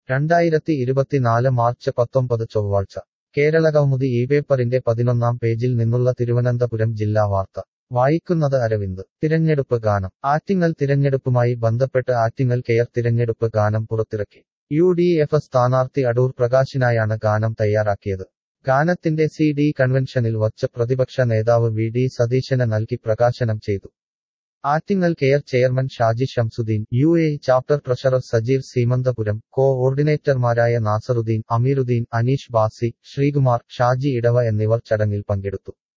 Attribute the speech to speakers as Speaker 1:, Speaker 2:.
Speaker 1: രണ്ടായിരത്തി ഇരുപത്തിനാല് മാർച്ച് പത്തൊമ്പത് ചൊവ്വാഴ്ച കേരളകൗമുദി ഈ പേപ്പറിന്റെ പതിനൊന്നാം പേജിൽ നിന്നുള്ള തിരുവനന്തപുരം ജില്ലാ വാർത്ത വായിക്കുന്നത് അരവിന്ദ് തിരഞ്ഞെടുപ്പ് ഗാനം ആറ്റിങ്ങൽ തിരഞ്ഞെടുപ്പുമായി ബന്ധപ്പെട്ട് ആറ്റിങ്ങൽ കെയർ തിരഞ്ഞെടുപ്പ് ഗാനം പുറത്തിറക്കി യു ഡി എഫ് സ്ഥാനാർത്ഥി അടൂർ പ്രകാശിനായാണ് ഗാനം തയ്യാറാക്കിയത് ഗാനത്തിന്റെ സി ഡി കൺവെൻഷനിൽ വച്ച് പ്രതിപക്ഷ നേതാവ് വി ഡി സതീശന് നൽകി പ്രകാശനം ചെയ്തു Attingal care chairman Shaji Shamsuddin U A chapter treasurer Sajeer Seemanthapuram കോ ഓർഡിനേറ്റർമാരായ നാസറുദ്ദീൻ അമീറുദ്ദീൻ അനീഷ് ബാസി ശ്രീകുമാർ ഷാജി ഇടവ എന്നിവർ ചടങ്ങിൽ പങ്കെടുത്തു